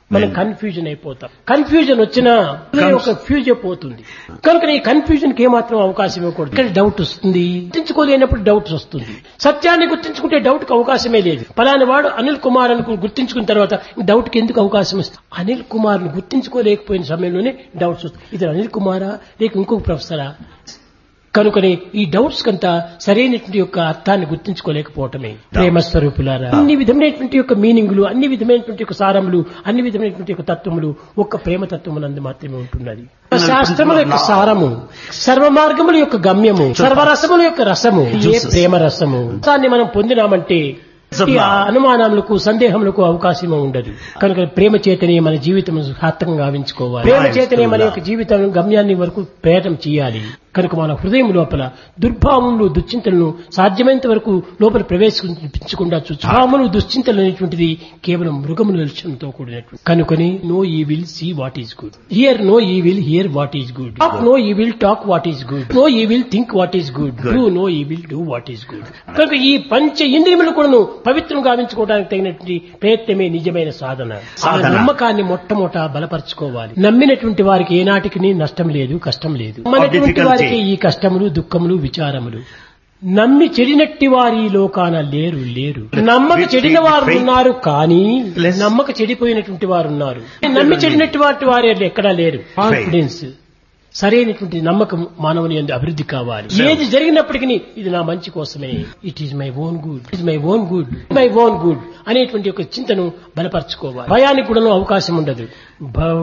మనం కన్ఫ్యూజన్ అయిపోతాం కన్ఫ్యూజన్ వచ్చినా ఒక ఫ్యూజ్ అయిపోతుంది కనుక ఈ కన్ఫ్యూజన్ కి ఏమాత్రం అవకాశం ఇవ్వకూడదు ఇక్కడ డౌట్ వస్తుంది గుర్తించుకోలేనప్పుడు డౌట్ వస్తుంది సత్యాన్ని గుర్తించుకుంటే డౌట్ కి అవకాశమే లేదు పలాని వాడు అనిల్ కుమార్ అని గుర్తించుకున్న తర్వాత డౌట్ కి ఎందుకు అవకాశం వస్తుంది అనిల్ కుమార్ ను గుర్తించుకోలేకపోయిన సమయంలోనే డౌట్స్ వస్తాయి ఇది అనిల్ కుమారా లేక ఇంకొక ప్రొఫెసరా కనుకనే ఈ డౌట్స్ కంతా సరైనటువంటి యొక్క అర్థాన్ని గుర్తించుకోలేకపోవటమే ప్రేమ స్వరూపులారా అన్ని విధమైనటువంటి యొక్క మీనింగులు అన్ని విధమైనటువంటి యొక్క సారములు అన్ని విధమైనటువంటి యొక్క తత్వములు ఒక్క ప్రేమ తత్వమునందు మాత్రమే ఉంటున్నది శాస్త్రముల యొక్క సారము సర్వ మార్గముల యొక్క గమ్యము సర్వరసముల యొక్క రసము ఏ ప్రేమ రసము దాన్ని మనం పొందినామంటే ఈ అనుమానములకు సందేహములకు అవకాశం ఉండదు కనుక ప్రేమ చేతనే మన జీవితం సార్థకంగా గావించుకోవాలి ప్రేమ చేతనే మన యొక్క జీవితం గమ్యాన్ని వరకు ప్రయత్నం చేయాలి కనుక మన హృదయం లోపల దుర్భావములు దుశ్చింతలను సాధ్యమైనంత వరకు లోపల ప్రవేశించకుండా భావములు దుశ్చింతలు అనేటువంటిది కేవలం మృగముల లక్ష్యంతో కూడినటువంటి కనుకొని no we will see what is good hear no we will hear what is good no we will talk what is good no we will think what is good do no we will do what is good కనుక ఈ పంచ ఇంద్రియములు కూడాను పవిత్రం గావించుకోవడానికి తగినటువంటి ప్రయత్నమే నిజమైన సాధన ఆ నమ్మకాన్ని మొట్టమొదట బలపరచుకోవాలి నమ్మినటువంటి వారికి ఏనాటికి నష్టం లేదు కష్టం లేదు నమ్మినటువంటి వారికి ఈ కష్టములు దుఃఖములు విచారములు నమ్మి చెడినట్టి వారి లోకాన లేరు లేరు నమ్మక చెడిన వారు ఉన్నారు కానీ నమ్మక చెడిపోయినటువంటి వారు ఉన్నారు నమ్మి చెడినట్టి వాటి వారు ఎక్కడా లేరు కాన్ఫిడెన్స్ సరైనటువంటి నమ్మకం మానవుని ఎందు అభివృద్ధి కావాలి ఏది జరిగినప్పటికీ ఇది నా మంచి కోసమే it is my own good it my own good my own good అనేటువంటి ఒక చింతను బలపరచుకోవాలి భయానికి కూడా అవకాశం ఉండదు